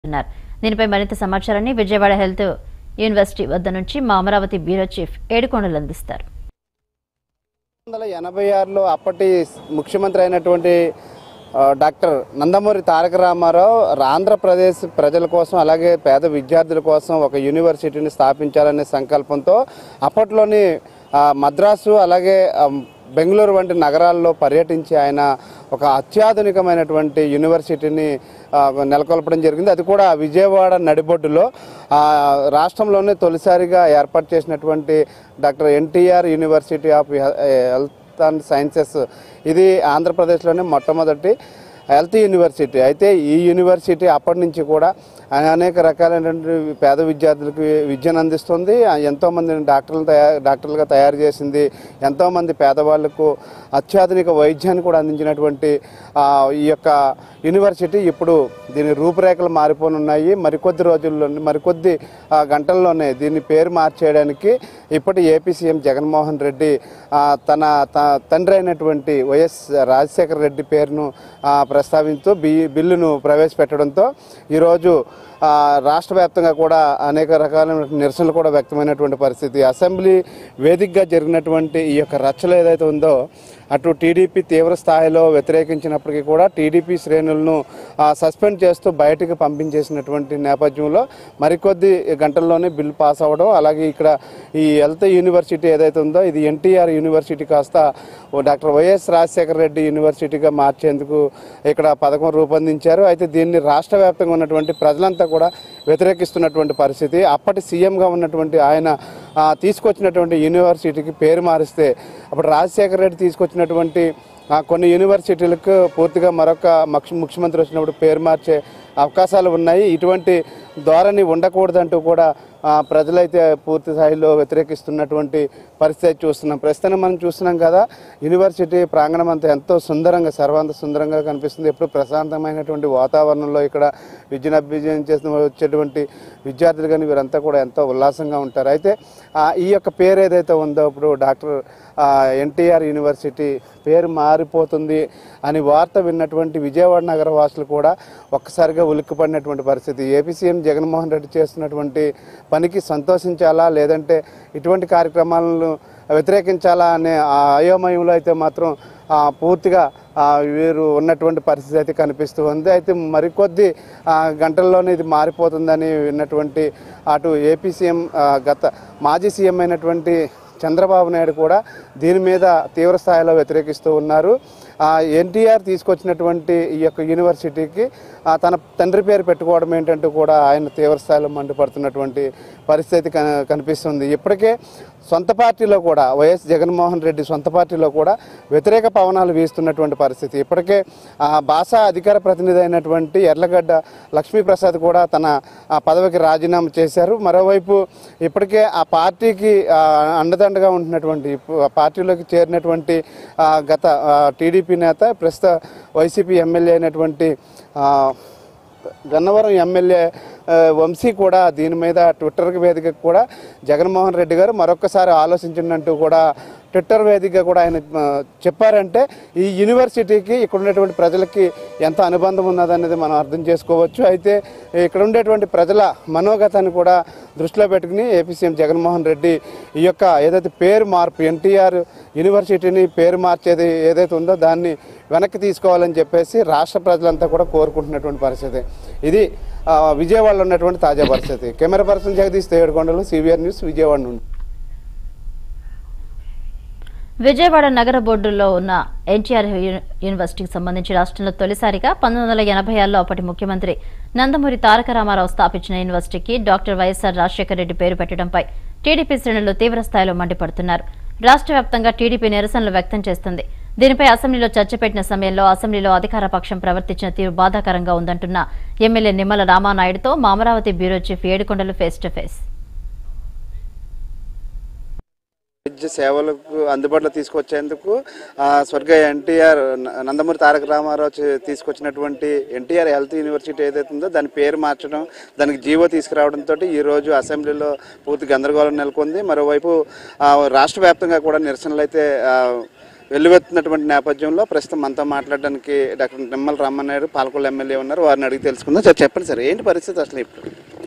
అన్నారు దీనిపై మరింత సమాచారాన్ని విజయవాడ హెల్త్ యూనివర్సిటీ వద్ద నుంచి మా అమరావతి బ్యూరో చీఫ్ ఏడుకొండలు అందిస్తారు వందల ఎనభై ఆరులో అప్పటి ముఖ్యమంత్రి అయినటువంటి ఆ, డాక్టర్ నందమూరి తారక రామారావు ఆంధ్రప్రదేశ్ ప్రజల కోసం అలాగే పేద విద్యార్థుల కోసం ఒక యూనివర్సిటీని స్థాపించాలనే సంకల్పంతో అప్పట్లోని ఆ, మద్రాసు అలాగే ఆ, బెంగళూరు వంటి నగరాల్లో పర్యటించి ఆయన ఒక అత్యాధునికమైనటువంటి యూనివర్సిటీని ఆ, నెలకొల్పడం జరిగింది అది కూడా విజయవాడ నడిబొడ్డులో ఆ, రాష్ట్రంలోనే తొలిసారిగా ఏర్పాటు చేసినటువంటి doctor NTR university of health and sciences ఇది ఆంధ్రప్రదేశ్లోనే మొట్టమొదటి హెల్త్ యూనివర్సిటీ అయితే ఈ యూనివర్సిటీ అప్పటి నుంచి కూడా అనేక రకాలైనటువంటి పేద విద్యార్థులకు విద్యను అందిస్తుంది ఎంతోమంది డాక్టర్లు తయారు డాక్టర్లుగా తయారు చేసింది ఎంతోమంది పేదవాళ్లకు అత్యాధునిక వైద్యాన్ని కూడా అందించినటువంటి ఆ, ఈ యొక్క యూనివర్సిటీ ఇప్పుడు దీని రూపురేఖలు మారిపోనున్నాయి మరికొద్ది రోజుల్లో మరికొద్ది ఆ, గంటల్లోనే దీని పేరు మార్చేయడానికి ఇప్పటి ఏపీ సీఎం జగన్మోహన్ రెడ్డి ఆ, తన త- తండ్రి అయినటువంటి వైఎస్ రాజశేఖర రెడ్డి పేరును ఆ, ప్రస్తావిస్తూ బి బిల్లును ప్రవేశపెట్టడంతో ఈరోజు ఆ, రాష్ట్ర వ్యాప్తంగా కూడా అనేక రకాలైన నిరసనలు కూడా వ్యక్తమైనటువంటి పరిస్థితి అసెంబ్లీ వేదికగా జరిగినటువంటి ఈ యొక్క రచ్చలు ఏదైతే ఉందో అటు టీడీపీ తీవ్ర స్థాయిలో వ్యతిరేకించినప్పటికీ కూడా టీడీపీ శ్రేణులను ఆ, సస్పెండ్ చేస్తూ బయటకు పంపించేసినటువంటి నేపథ్యంలో మరికొద్ది గంటల్లోనే బిల్లు పాస్ అవ్వడం అలాగే ఇక్కడ ఈ హెల్త్ యూనివర్సిటీ ఏదైతే ఉందో ఇది ఎన్టీఆర్ యూనివర్సిటీ కాస్త ఓ డాక్టర్ వైఎస్ రాజశేఖర రెడ్డి యూనివర్సిటీగా మార్చేందుకు ఇక్కడ పథకం రూపొందించారు అయితే దీన్ని రాష్ట్ర వ్యాప్తంగా ఉన్నటువంటి ప్రజలంతా కూడా వ్యతిరేకిస్తున్నటువంటి పరిస్థితి అప్పటి సీఎంగా ఉన్నటువంటి ఆయన ఆ, తీసుకొచ్చినటువంటి యూనివర్సిటీకి పేరు మారిస్తే అప్పుడు రాజశేఖర రెడ్డి తీసుకొచ్చినటువంటి ఆ, కొన్ని యూనివర్సిటీలకు పూర్తిగా మరొక ముఖ్య- ముఖ్యమంత్రి వచ్చినప్పుడు పేరు మార్చే అవకాశాలు ఉన్నాయి ఇటువంటి ధోరణి ఉండకూడదంటూ కూడా ఆ, ప్రజలైతే పూర్తి స్థాయిలో వ్యతిరేకిస్తున్నటువంటి పరిస్థితి చూస్తున్నాం ప్రస్తుతం మనం చూస్తున్నాం కదా యూనివర్సిటీ ప్రాంగణం అంతా ఎంతో సుందరంగా సర్వాంత సుందరంగా కనిపిస్తుంది ఎప్పుడు ప్రశాంతమైనటువంటి వాతావరణంలో ఇక్కడ విద్యను అభ్యసనం చేసిన వచ్చేటువంటి విద్యార్థులు కానీ వీరంతా కూడా ఎంతో ఉల్లాసంగా ఉంటారు అయితే ఆ, ఈ యొక్క పేరు ఏదైతే ఉందో ఇప్పుడు డాక్టర్ ఎన్టీఆర్ యూనివర్సిటీ పేరు మారిపోతుంది అని వార్త విన్నటువంటి విజయవాడ నగర వాసులు కూడా ఒక్కసారిగా ఉలిక్కిపడినటువంటి పరిస్థితి ఏపీ సీఎం జగన్మోహన్ రెడ్డి చేస్తున్నటువంటి పనికి సంతోషించాలా లేదంటే ఇటువంటి కార్యక్రమాలను వ్యతిరేకించాలా అనే ఆ అయోమయంలో అయితే మాత్రం ఆ, పూర్తిగా ఆ, వీరు ఉన్నటువంటి పరిస్థితి అయితే కనిపిస్తూ ఉంది అయితే మరికొద్ది ఆ, గంటల్లోనే ఇది మారిపోతుందని విన్నటువంటి అటు ఏపీ సీఎం ఆ, గత మాజీ సీఎం అయినటువంటి చంద్రబాబు నాయుడు కూడా దీని మీద తీవ్ర స్థాయిలో వ్యతిరేకిస్తూ ఉన్నారు ఎన్టీఆర్ తీసుకొచ్చినటువంటి ఈ యొక్క యూనివర్సిటీకి ఆ, తన తండ్రి పేరు పెట్టుకోవడం ఏంటంటూ కూడా ఆయన తీవ్ర స్థాయిలో మండిపడుతున్నటువంటి పరిస్థితి కన- కనిపిస్తుంది ఇప్పటికే సొంత పార్టీలో కూడా వైఎస్ జగన్మోహన్ రెడ్డి సొంత పార్టీలో కూడా వ్యతిరేక పవనాలు వీస్తున్నటువంటి పరిస్థితి ఇప్పటికే ఆ భాషా అధికార ప్రతినిధి అయినటువంటి ఎర్లగడ్డ లక్ష్మీప్రసాద్ కూడా తన ఆ పదవికి రాజీనామా చేశారు మరోవైపు ఇప్పటికే ఆ పార్టీకి ఆ, అండదండగా ఉంటున్నటువంటి ఇప్పు- ఆ పార్టీలోకి చేరినటువంటి ఆ, గత టీడీపీ నేత ప్రస్తుత వైసీపీ ఎమ్మెల్యే అయినటువంటి ఆ, గన్నవరం ఎమ్మెల్యే ఆ, వంశీ కూడా దీని మీద ట్విట్టర్ వేదిక కూడా జగన్మోహన్ రెడ్డి గారు మరొకసారి ఆలోచించినట్టు కూడా ట్విట్టర్ వేదికగా కూడా ఆయన ఆ, చెప్పారంటే ఈ యూనివర్సిటీకి ఇక్కడ ఉన్నటువంటి ప్రజలకి ఎంత అనుబంధం ఉన్నదనేది మనం అర్థం చేసుకోవచ్చు అయితే ఇక్కడ ఉండేటువంటి ప్రజల మనోగతాన్ని కూడా దృష్టిలో పెట్టుకుని ఏపీ సీఎం జగన్మోహన్ రెడ్డి ఈ యొక్క ఏదైతే పేరు మార్పు ఎన్టీఆర్ యూనివర్సిటీని పేరు మార్చేది ఏదైతే ఉందో దాన్ని వెనక్కి తీసుకోవాలని చెప్పేసి రాష్ట్ర ప్రజలంతా కూడా కోరుకుంటున్నటువంటి పరిస్థితి ఇది ఆ, విజయవాడలో ఉన్నటువంటి తాజా పరిస్థితి camera person Jagadish Tedukondalu CVR news Vijayawada నుండి విజయవాడ నగర బోర్డులో ఉన్న ఎన్టీఆర్ యు- యూనివర్సిటీకి సంబంధించి రాష్ట్రంలో తొలిసారిగా పంతొమ్మిది వందల ఎనభై ఆరులో అప్పటి ముఖ్యమంత్రి నందమూరి తారక రామారావు స్థాపించిన యూనివర్సిటీకి డాక్టర్ వైఎస్ఆర్ రాజశేఖర రెడ్డి పేరు పెట్టడంపై టీడీపీ శ్రేణులు తీవ్ర స్థాయిలో మండిపడుతున్నారు రాష్ట్ర వ్యాప్తంగా టీడీపీ నిరసనలు వ్యక్తం చేస్తుంది దీనిపై అసెంబ్లీలో చర్చ పెట్టిన సమయంలో అసెంబ్లీలో అధికార పక్షం ప్రవర్తించిన తీరు బాధాకరంగా ఉందంటున్న ఎమ్మెల్యే నిమ్మల రామానాయుడుతో మా Amaravati bureau chief Yedukondalu face to face వైద్య సేవలకు అందుబాటులో తీసుకొచ్చేందుకు ఆ, స్వర్గీయ ఎన్టీఆర్ నందమూరి తారక రామారావు చే- తీసుకొచ్చినటువంటి ఎన్టీఆర్ హెల్త్ యూనివర్సిటీ ఏదైతే ఉందో దాని పేరు మార్చడం దానికి జీవో తీసుకురావడంతో ఈ రోజు అసెంబ్లీలో పూర్తి గందరగోళం నెలకొంది మరోవైపు ఆ, రాష్ట్ర వ్యాప్తంగా కూడా నిరసనలు అయితే ఆ, వెల్లువెత్తున్నటువంటి నేపథ్యంలో ప్రస్తుతం మనతో మాట్లాడడానికి డాక్టర్ నిమ్మల రామన్నాయుడు పాలకొల్లు ఎమ్మెల్యే ఉన్నారు వారిని అడిగి తెలుసుకుందాం సార్ చెప్పండి సార్ ఏంటి పరిస్థితి అసలు ఇప్పుడు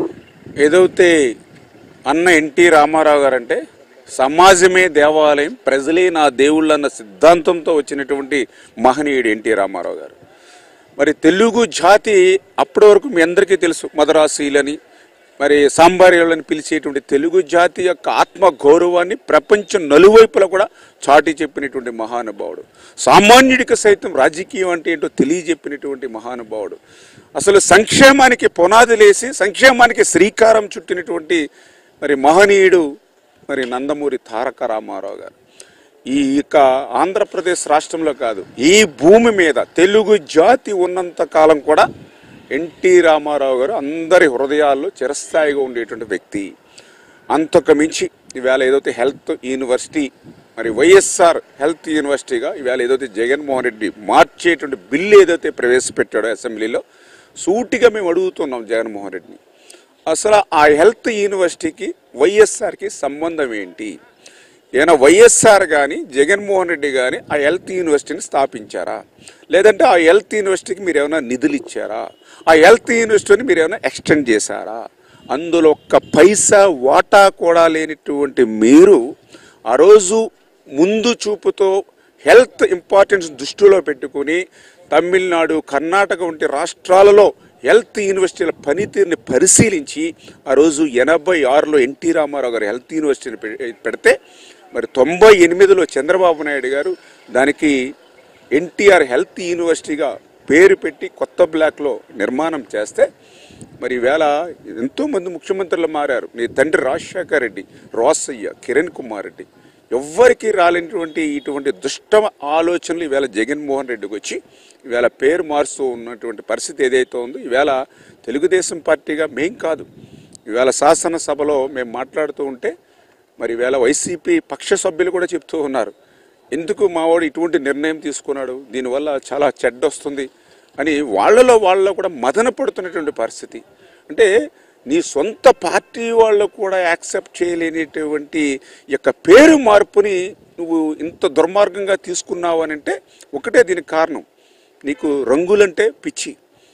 ఏదైతే అన్న ఎన్టీ రామారావు గారు అంటే సమాజమే దేవాలయం ప్రజలే నా దేవుళ్ళు అన్న సిద్ధాంతంతో వచ్చినటువంటి మహనీయుడు ఎన్టీ రామారావు గారు మరి తెలుగు జాతి అప్పటి వరకు మీ అందరికీ తెలుసు మదరాసీలని మరి సాంబార్యులని పిలిచేటువంటి తెలుగు జాతి యొక్క ఆత్మ గౌరవాన్ని ప్రపంచం నలువైపులా కూడా చాటి చెప్పినటువంటి మహానుభావుడు సామాన్యుడికి సైతం రాజకీయం అంటే ఏంటో తెలియజెప్పినటువంటి మహానుభావుడు అసలు సంక్షేమానికి పునాదులేసి సంక్షేమానికి శ్రీకారం చుట్టినటువంటి మరి మహనీయుడు మరి నందమూరి తారక రామారావు గారు ఈ యొక్క ఆంధ్రప్రదేశ్ రాష్ట్రంలో కాదు ఈ భూమి మీద తెలుగు జాతి ఉన్నంత కాలం కూడా ఎన్టీ రామారావు గారు అందరి హృదయాల్లో చిరస్థాయిగా ఉండేటువంటి వ్యక్తి అంతకు మించి ఈవేళ ఏదైతే హెల్త్ యూనివర్సిటీ మరి వైఎస్ఆర్ హెల్త్ యూనివర్సిటీగా ఈవేళ ఏదైతే జగన్మోహన్ రెడ్డి మార్చేటువంటి బిల్లు ఏదైతే ప్రవేశపెట్టాడో అసెంబ్లీలో సూటిగా మేము అడుగుతున్నాం జగన్మోహన్ రెడ్డిని అసలు ఆ హెల్త్ యూనివర్సిటీకి వైఎస్ఆర్కి సంబంధం ఏంటి ఏమైనా వైఎస్ఆర్ కానీ జగన్మోహన్ రెడ్డి కానీ ఆ హెల్త్ యూనివర్సిటీని స్థాపించారా లేదంటే ఆ హెల్త్ యూనివర్సిటీకి మీరు ఏమైనా నిధులు ఇచ్చారా ఆ హెల్త్ యూనివర్సిటీని మీరు ఏమైనా ఎక్స్టెండ్ చేశారా అందులో ఒక్క పైసా వాటా కూడా లేనటువంటి మీరు ఆ రోజు ముందు చూపుతో హెల్త్ ఇంపార్టెన్స్ దృష్టిలో పెట్టుకుని తమిళనాడు కర్ణాటక వంటి రాష్ట్రాలలో హెల్త్ యూనివర్సిటీల పనితీరుని పరిశీలించి ఆ రోజు ఎనభై ఆరులో ఎన్టీ రామారావు గారు హెల్త్ యూనివర్సిటీని పె- పెడితే మరి తొంభై ఎనిమిదిలో చంద్రబాబు నాయుడు గారు దానికి ఎన్టీఆర్ హెల్త్ యూనివర్సిటీగా పేరు పెట్టి కొత్త బ్లాక్లో నిర్మాణం చేస్తే మరి ఈవేళ ఎంతోమంది ముఖ్యమంత్రులు మారారు నీ తండ్రి రాజశేఖర్ రెడ్డి రోసయ్య కిరణ్ కుమార్ రెడ్డి ఎవ్వరికి రాలేనటువంటి ఇటువంటి దుష్ట ఆలోచనలు ఈవేళ జగన్మోహన్ రెడ్డికి వచ్చి ఈవేళ పేరు మారుస్తూ ఉన్నటువంటి పరిస్థితి ఏదైతే ఉందో ఈవేళ తెలుగుదేశం పార్టీగా మేం కాదు ఈవేళ శాసనసభలో మేము మాట్లాడుతూ ఉంటే మరి ఈవేళ వైసీపీ పక్ష సభ్యులు కూడా చెప్తూ ఉన్నారు ఎందుకు మావాడు ఇటువంటి నిర్ణయం తీసుకున్నాడు దీనివల్ల చాలా చెడ్డ వస్తుంది అని వాళ్ళలో వాళ్ళలో కూడా మదన పడుతున్నటువంటి పరిస్థితి అంటే నీ సొంత పార్టీ వాళ్ళు కూడా యాక్సెప్ట్ చేయలేనిటువంటి యొక్క పేరు మార్పుని నువ్వు ఇంత దుర్మార్గంగా తీసుకున్నావు అని అంటే ఒకటే దీనికి కారణం నీకు రంగులంటే పిచ్చి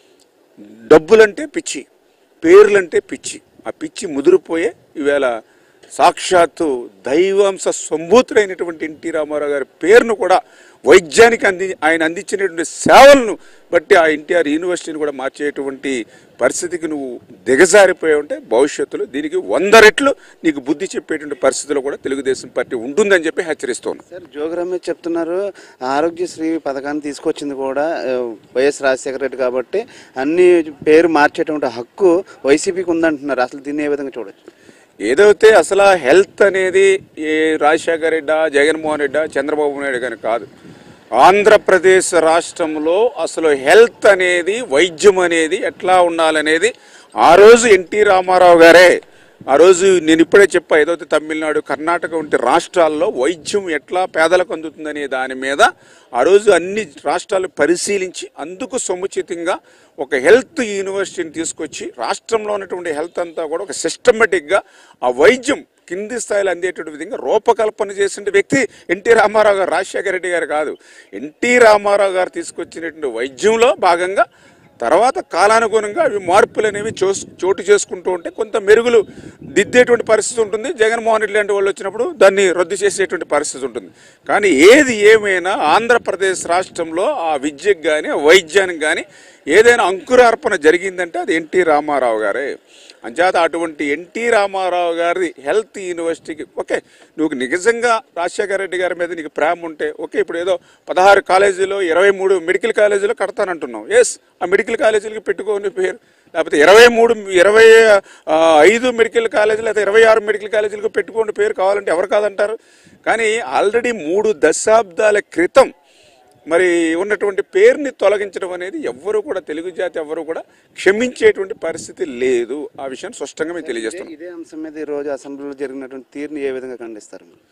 డబ్బులంటే పిచ్చి పేర్లంటే పిచ్చి ఆ పిచ్చి ముదిరిపోయే ఈవేళ సాక్షాత్తు దైవాంశ సంభూతుడైనటువంటి ఎన్టీ రామారావు గారి పేరును కూడా వైద్యానికి అంది ఆయన అందించినటువంటి సేవలను బట్టి ఆ ఎన్టీఆర్ యూనివర్సిటీని కూడా మార్చేటువంటి పరిస్థితికి నువ్వు దిగజారిపోయి ఉంటే భవిష్యత్తులో దీనికి వంద రెట్లు నీకు బుద్ధి చెప్పేటువంటి పరిస్థితిలో కూడా తెలుగుదేశం పార్టీ ఉంటుందని చెప్పి హెచ్చరిస్తున్నాను సార్ జోగి రమేష్ చెప్తున్నారు ఆరోగ్యశ్రీ పథకాన్ని తీసుకొచ్చింది కూడా ఆ, వైఎస్ రాజశేఖర రెడ్డి కాబట్టి అన్ని పేరు మార్చేటువంటి హక్కు వైసీపీకి ఉందంటున్నారు అసలు దీన్ని ఏ విధంగా చూడొచ్చు ఏదైతే అసలు హెల్త్ అనేది ఏ రాజశేఖర రెడ్డా జగన్మోహన్ రెడ్డా చంద్రబాబు నాయుడు కానీ కాదు ఆంధ్రప్రదేశ్ రాష్ట్రంలో అసలు హెల్త్ అనేది వైద్యం అనేది ఎట్లా ఉండాలనేది ఆ రోజు ఎన్టీ రామారావు గారే ఆ రోజు నేను ఇప్పుడే చెప్పా ఏదైతే తమిళనాడు కర్ణాటక వంటి రాష్ట్రాల్లో వైద్యం ఎట్లా పేదలకు అందుతుందనే దాని మీద ఆ రోజు అన్ని రాష్ట్రాలు పరిశీలించి అందుకు సముచితంగా ఒక హెల్త్ యూనివర్సిటీని తీసుకొచ్చి రాష్ట్రంలో ఉన్నటువంటి హెల్త్ అంతా కూడా ఒక సిస్టమేటిక్గా ఆ వైద్యం కింది స్థాయిలో అందేటువంటి విధంగా రూపకల్పన చేసిన వ్యక్తి ఎన్టీ రామారావు గారు రాజశేఖర రెడ్డి గారు కాదు ఎన్టీ రామారావు గారు తీసుకొచ్చినటువంటి వైద్యంలో భాగంగా తర్వాత కాలానుగుణంగా అవి మార్పులు అనేవి చోస్- చోటు చేసుకుంటూ ఉంటే కొంత మెరుగులు దిద్దేటువంటి పరిస్థితి ఉంటుంది జగన్మోహన్ రెడ్డి లాంటి వాళ్ళు వచ్చినప్పుడు దాన్ని రద్దు చేసేటువంటి పరిస్థితి ఉంటుంది కానీ ఏది ఏమైనా ఆంధ్రప్రదేశ్ రాష్ట్రంలో ఆ విద్యకు కానీ ఆ వైద్యానికి కానీ ఏదైనా అంకురార్పణ జరిగిందంటే అది ఎన్టీ రామారావు గారే అంచేత అటువంటి ఎన్టీ రామారావు గారి హెల్త్ యూనివర్సిటీకి ఓకే నువ్వు నిజంగా రాజశేఖర రెడ్డి గారి మీద నీకు ప్రేమ ఉంటే ఓకే ఇప్పుడు ఏదో పదహారు కాలేజీలో ఇరవై మూడు మెడికల్ కాలేజీలో కడతానంటున్నావు ఎస్ ఆ మెడికల్ కాలేజీలకి పెట్టుకోని పేరు లేకపోతే ఇరవై మూడు ఇరవై ఆ, ఐదు మెడికల్ కాలేజీలు లేకపోతే ఇరవై ఆరు మెడికల్ కాలేజీలకు పెట్టుకోండి పేరు కావాలంటే ఎవరు కాదంటారు కానీ ఆల్రెడీ మూడు దశాబ్దాల క్రితం మరి ఉన్నటువంటి పేరుని తొలగించడం అనేది ఎవ్వరూ కూడా తెలుగు జాతి ఎవ్వరూ కూడా క్షమించేటువంటి పరిస్థితి లేదు ఆ విషయం స్పష్టంగా మేము తెలియజేస్తున్నాం ఇదే అంశం మీద ఈ రోజు అసెంబ్లీలో జరిగినటువంటి తీరుని ఏ విధంగా ఖండిస్తారు మీరు?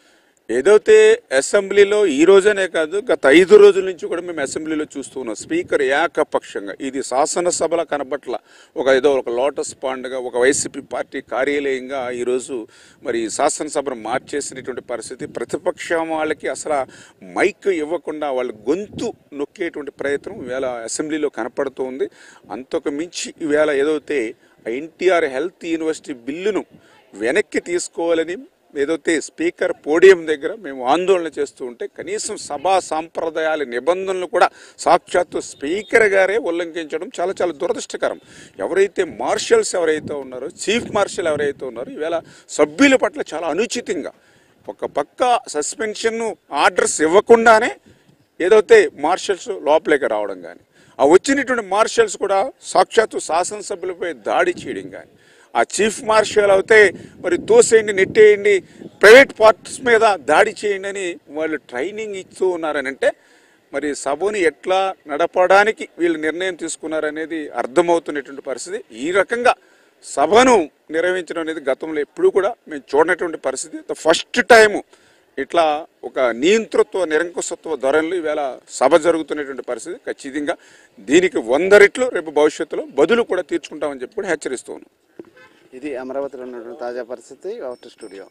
ఏదైతే అసెంబ్లీలో ఈ రోజనే కాదు గత ఐదు రోజుల నుంచి కూడా మేము అసెంబ్లీలో చూస్తూ ఉన్నాం స్పీకర్ ఏకపక్షంగా ఇది శాసనసభల కనబట్ల ఒక ఏదో ఒక లోటస్ పాండ్గా ఒక వైసీపీ పార్టీ కార్యాలయంగా ఈరోజు మరి శాసనసభను మార్చేసినటువంటి పరిస్థితి ప్రతిపక్షం వాళ్ళకి అసలు మైక్ ఇవ్వకుండా వాళ్ళ గొంతు నొక్కేటువంటి ప్రయత్నం ఈవేళ అసెంబ్లీలో కనపడుతూ ఉంది అంతకు మించి ఈవేళ ఏదైతే ఎన్టీఆర్ హెల్త్ యూనివర్సిటీ బిల్లును వెనక్కి తీసుకోవాలని ఏదైతే స్పీకర్ పోడియం దగ్గర మేము ఆందోళన చేస్తూ ఉంటే కనీసం సభా సాంప్రదాయాల నిబంధనలు కూడా సాక్షాత్తు స్పీకర్ గారే ఉల్లంఘించడం చాలా చాలా దురదృష్టకరం ఎవరైతే మార్షల్స్ ఎవరైతే ఉన్నారో చీఫ్ మార్షల్ ఎవరైతే ఉన్నారో ఈవేళ సభ్యుల పట్ల చాలా అనుచితంగా ఒక పక్క సస్పెన్షన్ ఆర్డర్స్ ఇవ్వకుండానే ఏదైతే మార్షల్స్ లోపలికి రావడం కానీ ఆ వచ్చినటువంటి మార్షల్స్ కూడా సాక్షాత్తు శాసనసభ్యులపై దాడి చేయడం కానీ ఆ చీఫ్ మార్షల్ అయితే మరి తోసేయండి నెట్టేయండి ప్రైవేట్ పార్ట్స్ మీద దాడి చేయండి అని వాళ్ళు ట్రైనింగ్ ఇస్తూ ఉన్నారని అంటే మరి సభని ఎట్లా నడపడానికి వీళ్ళు నిర్ణయం తీసుకున్నారనేది అర్థమవుతున్నటువంటి పరిస్థితి ఈ రకంగా సభను నిర్వహించడం అనేది గతంలో ఎప్పుడూ కూడా మేము చూడనటువంటి పరిస్థితి ద ఫస్ట్ టైము ఇట్లా ఒక నియంతృత్వ నిరంకుశత్వ ధోరణిలో ఈవేళ సభ జరుగుతున్నటువంటి పరిస్థితి ఖచ్చితంగా దీనికి వంద రెట్లు రేపు భవిష్యత్తులో బదులు కూడా తీర్చుకుంటామని చెప్పి కూడా హెచ్చరిస్తూ ఉన్నాం ఇది అమరావతిలో ఉన్నటువంటి తాజా పరిస్థితి అవుట్ స్టూడియో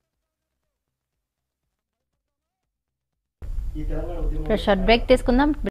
షార్ట్ బ్రేక్ తీసుకుందాం